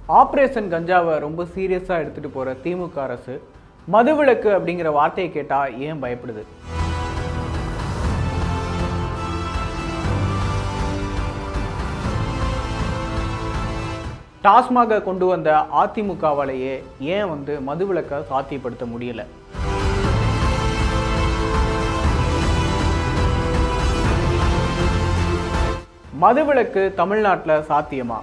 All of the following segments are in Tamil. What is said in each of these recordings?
ஆப்ரேஷன் கஞ்சாவை ரொம்ப சீரியஸாக எடுத்துகிட்டு போகிற திமுக அரசு மதுவிலக்கு அப்படிங்கிற வார்த்தையை கேட்டால் ஏன் பயப்படுது டாஸ்மாக கொண்டு வந்த அதிமுகவாலேயே ஏன் வந்து மதுவிலக்கை சாத்தியப்படுத்த முடியல மதுவிலக்கு தமிழ்நாட்டில் சாத்தியமா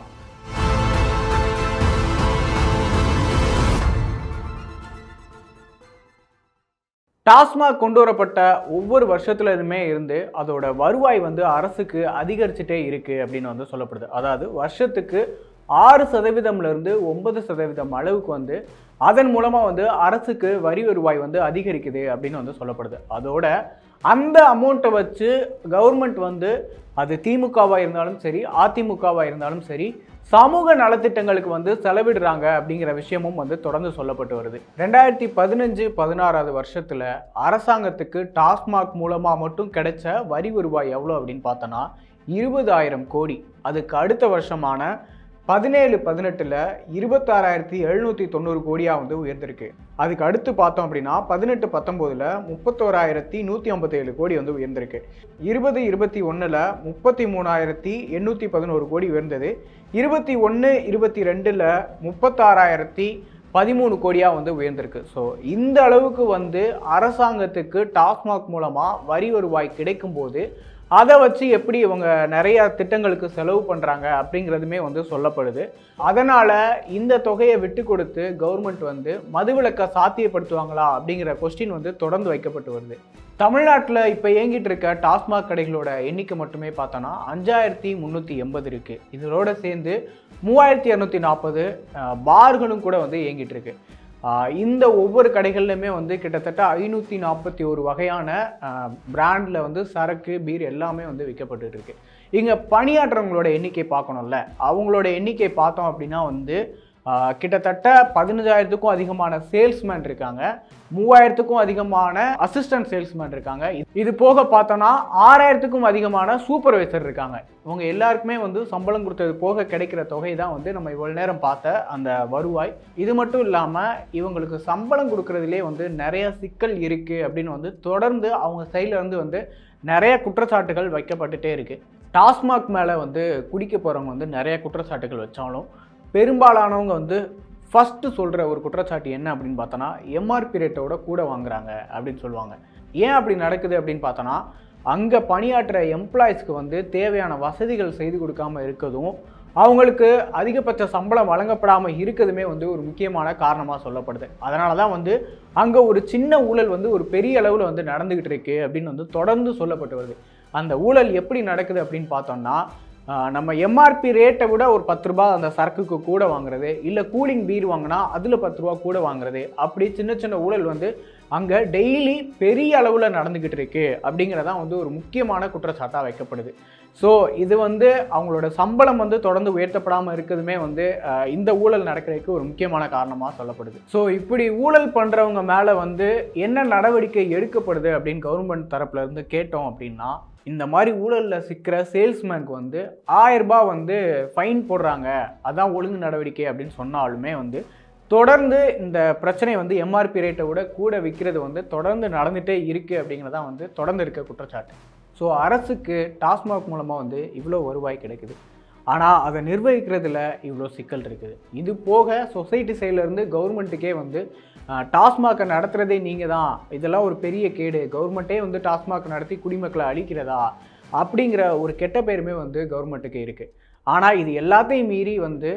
டாஸ்மாக் கொண்டு வரப்பட்ட ஒவ்வொரு வருஷத்துலயுமே இருந்து அதோட வருவாய் வந்து அரசுக்கு அதிகரிச்சுட்டே இருக்கு அப்படின்னு வந்து சொல்லப்படுது அதாவது வருஷத்துக்கு ஆறு சதவீதம்ல இருந்து ஒன்பது சதவீதம் அளவுக்கு வந்து அதன் மூலமா வந்து அரசுக்கு வரி வருவாய் வந்து அதிகரிக்குது அப்படின்னு வந்து சொல்லப்படுது அதோட அந்த அமௌண்ட்டை வச்சு கவர்மெண்ட் வந்து அது திமுகவா இருந்தாலும் சரி அதிமுகவா இருந்தாலும் சரி சமூக நலத்திட்டங்களுக்கு வந்து செலவிடுறாங்க அப்படிங்கிற விஷயமும் வந்து தொடர்ந்து சொல்லப்பட்டு வருது ரெண்டாயிரத்தி பதினஞ்சு பதினாறாவது வருஷத்துல அரசாங்கத்துக்கு டாஸ்மாக் மூலமா மட்டும் கிடைச்ச வரி வருவாய் எவ்வளோ அப்படின்னு பார்த்தோன்னா இருபதாயிரம் கோடி அதுக்கு அடுத்த வருஷமான பதினேழு பதினெட்டில் இருபத்தாறாயிரத்தி எழுநூற்றி தொண்ணூறு கோடியாக வந்து உயர்ந்திருக்கு அதுக்கு அடுத்து பார்த்தோம் அப்படின்னா பதினெட்டு பத்தொம்போதில் முப்பத்தோராயிரத்தி நூற்றி ஐம்பத்தேழு கோடி வந்து உயர்ந்திருக்கு இருபது இருபத்தி ஒன்றில் முப்பத்தி மூணாயிரத்தி எண்ணூற்றி பதினோரு கோடி உயர்ந்தது இருபத்தி ஒன்று இருபத்தி ரெண்டில் முப்பத்தாறாயிரத்தி பதிமூணு கோடியாக வந்து உயர்ந்திருக்கு ஸோ இந்த அளவுக்கு வந்து அரசாங்கத்துக்கு டாஸ்மாக் மூலமாக வரி வருவாய் கிடைக்கும்போது அதை வச்சு எப்படி இவங்க நிறைய திட்டங்களுக்கு செலவு பண்ணுறாங்க அப்படிங்கிறதுமே வந்து சொல்லப்படுது அதனால் இந்த தொகையை விட்டு கொடுத்து கவர்மெண்ட் வந்து மதுவிலக்கை சாத்தியப்படுத்துவாங்களா அப்படிங்கிற கொஸ்டின் வந்து தொடர்ந்து வைக்கப்பட்டு வருது தமிழ்நாட்டில் இப்போ இயங்கிட்டு இருக்க டாஸ்மாக் கடைகளோட எண்ணிக்கை மட்டுமே பார்த்தோன்னா அஞ்சாயிரத்தி முந்நூற்றி எண்பது இருக்குது இதோட சேர்ந்து மூவாயிரத்தி இரநூத்தி நாற்பது பார்களும் கூட வந்து இயங்கிட்டு இருக்கு ஆஹ் இந்த ஒவ்வொரு கடைகள்லையுமே வந்து கிட்டத்தட்ட ஐநூற்றி நாற்பத்தி ஒரு வகையான பிராண்டில் வந்து சரக்கு பீர் எல்லாமே வந்து விற்கப்பட்டு இருக்கு இங்கே பணியாற்றுறவங்களோட எண்ணிக்கை பார்க்கணும்ல அவங்களோட எண்ணிக்கை பார்த்தோம் அப்படின்னா வந்து ஆஹ் கிட்டத்தட்ட பதினஞ்சாயிரத்துக்கும் அதிகமான சேல்ஸ்மேன் இருக்காங்க மூவாயிரத்துக்கும் அதிகமான அசிஸ்டன்ட் சேல்ஸ்மேன் இருக்காங்க இது போக பார்த்தோன்னா ஆறாயிரத்துக்கும் அதிகமான சூப்பர்வைசர் இருக்காங்க இவங்க எல்லாருக்குமே வந்து சம்பளம் கொடுத்தது போக கிடைக்கிற தொகை தான் வந்து நம்ம இவ்வளோ நேரம் பார்த்த அந்த வருவாய் இது மட்டும் இல்லாமல் இவங்களுக்கு சம்பளம் கொடுக்கறதுலே வந்து நிறைய சிக்கல் இருக்குது அப்படின்னு வந்து தொடர்ந்து அவங்க சைடில் இருந்து வந்து நிறைய குற்றச்சாட்டுகள் வைக்கப்பட்டுட்டே இருக்குது டாஸ்மாக் மேலே வந்து குடிக்க போகிறவங்க வந்து நிறைய குற்றச்சாட்டுகள் வச்சாலும் பெரும்பாலானவங்க வந்து ஃபஸ்ட்டு சொல்கிற ஒரு குற்றச்சாட்டு என்ன அப்படின்னு பார்த்தோன்னா எம்ஆர்பி ரேட்டோட கூட வாங்குறாங்க அப்படின்னு சொல்லுவாங்க ஏன் அப்படி நடக்குது அப்படின்னு பார்த்தோன்னா அங்கே பணியாற்றுற எம்ப்ளாயிஸ்க்கு வந்து தேவையான வசதிகள் செய்து கொடுக்காம இருக்கதும் அவங்களுக்கு அதிகபட்ச சம்பளம் வழங்கப்படாமல் இருக்கிறதுமே வந்து ஒரு முக்கியமான காரணமாக சொல்லப்படுது அதனால தான் வந்து அங்கே ஒரு சின்ன ஊழல் வந்து ஒரு பெரிய அளவில் வந்து நடந்துக்கிட்டு இருக்கு அப்படின்னு வந்து தொடர்ந்து சொல்லப்பட்டு வருது அந்த ஊழல் எப்படி நடக்குது அப்படின்னு பார்த்தோம்னா ஆஹ் நம்ம எம்ஆர்பி ரேட்டை விட ஒரு பத்து ரூபா அந்த சரக்குக்கு கூட வாங்குறது இல்லை கூலிங் பீர் வாங்கினா அதில் பத்து ரூபா கூட வாங்குறது அப்படி சின்ன சின்ன ஊழல் வந்து அங்கே டெய்லி பெரிய அளவில் நடந்துக்கிட்டு இருக்கு அப்படிங்கிறதான் வந்து ஒரு முக்கியமான குற்றச்சாட்டாக வைக்கப்படுது ஸோ இது வந்து அவங்களோட சம்பளம் வந்து தொடர்ந்து உயர்த்தப்படாமல் இருக்கிறதுமே வந்து ஆஹ் இந்த ஊழல் நடக்கிறதுக்கு ஒரு முக்கியமான காரணமாக சொல்லப்படுது ஸோ இப்படி ஊழல் பண்ணுறவங்க மேலே வந்து என்ன நடவடிக்கை எடுக்கப்படுது அப்படின்னு கவர்மெண்ட் தரப்புல இருந்து கேட்டோம் அப்படின்னா இந்த மாதிரி ஊழலில் சிக்கிற சேல்ஸ்மேனுக்கு வந்து ஆயிரம் ரூபாய் வந்து ஃபைன் போடுறாங்க அதான் ஒழுங்கு நடவடிக்கை அப்படின்னு சொன்னாலுமே வந்து தொடர்ந்து இந்த பிரச்சனை வந்து எம்ஆர்பி ரேட்டை விட கூட விற்கிறது வந்து தொடர்ந்து நடந்துகிட்டே இருக்குது அப்படிங்கிறதான் வந்து தொடர்ந்து இருக்க குற்றச்சாட்டு ஸோ அரசுக்கு டாஸ்மாக் மூலமாக வந்து இவ்வளோ வருவாய் கிடைக்குது ஆனால் அதை நிர்வகிக்கிறதுல இவ்வளோ சிக்கல் இருக்குது இது போக சொசைட்டி சைட்லேருந்து கவர்மெண்ட்டுக்கே வந்து ஆஹ், டாஸ்மாகை நடத்துகிறதே நீங்கள் தான் இதெல்லாம் ஒரு பெரிய கேடு கவர்மெண்ட்டே வந்து டாஸ்மாக் நடத்தி குடிமக்களை அழிக்கிறதா அப்படிங்கிற ஒரு கெட்ட பேருமே வந்து கவர்மெண்ட்டுக்கு இருக்குது ஆனால் இது எல்லாத்தையும் மீறி வந்து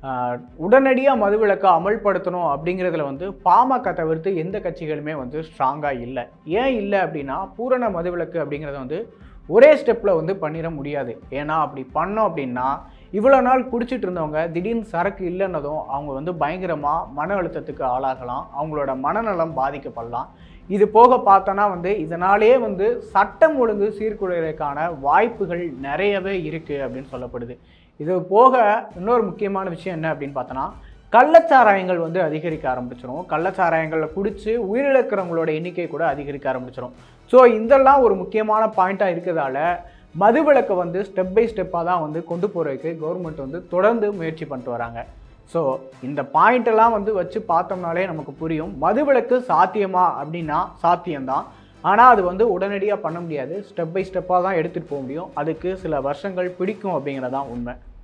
உடனடியாக மதுவிலக்கை அமல்படுத்தணும் அப்படிங்கிறதுல வந்து பாமக தவிர்த்து எந்த கட்சிகளுமே வந்து ஸ்ட்ராங்காக இல்லை ஏன் இல்லை அப்படின்னா பூரண மதுவிலக்கு அப்படிங்கிறத வந்து ஒரே ஸ்டெப்பில் வந்து பண்ணிட முடியாது ஏன்னா அப்படி பண்ணோம் அப்படின்னா இவ்வளோ நாள் குடிச்சிட்டு இருந்தவங்க திடீர்னு சரக்கு இல்லைன்னதும் அவங்க வந்து பயங்கரமாக மன அழுத்தத்துக்கு ஆளாகலாம் அவங்களோட மனநலம் பாதிக்கப்படலாம் இது போக பார்த்தோன்னா வந்து இதனாலேயே வந்து சட்டம் ஒழுங்கு சீர்குலைறதுக்கான வாய்ப்புகள் நிறையவே இருக்குது அப்படின்னு சொல்லப்படுது இது போக இன்னொரு முக்கியமான விஷயம் என்ன அப்படின்னு பார்த்தோன்னா கள்ளச்சாராயங்கள் வந்து அதிகரிக்க ஆரம்பிச்சிரும் கள்ளச்சாராயங்களை குடிச்சு உயிரிழக்கிறவங்களோட எண்ணிக்கை கூட அதிகரிக்க ஆரம்பிச்சிரும் ஸோ இதெல்லாம் ஒரு முக்கியமான பாயிண்ட்டாக இருக்கிறதால மதுவிலக்கை வந்து ஸ்டெப் பை ஸ்டெப்பாக தான் வந்து கொண்டு போகிறதுக்கு கவர்மெண்ட் வந்து தொடர்ந்து முயற்சி பண்ணிட்டு வராங்க ஸோ இந்த பாயிண்ட் எல்லாம் வந்து வச்சு பார்த்தோம்னாலே நமக்கு புரியும் மதுவிலக்கு சாத்தியமா அப்படின்னா சாத்தியம்தான் ஆனால் அது வந்து உடனடியாக பண்ண முடியாது ஸ்டெப் பை ஸ்டெப்பாக தான் எடுத்துகிட்டு போக முடியும் அதுக்கு சில வருஷங்கள் பிடிக்கும் அப்படிங்கிறதான் உண்மை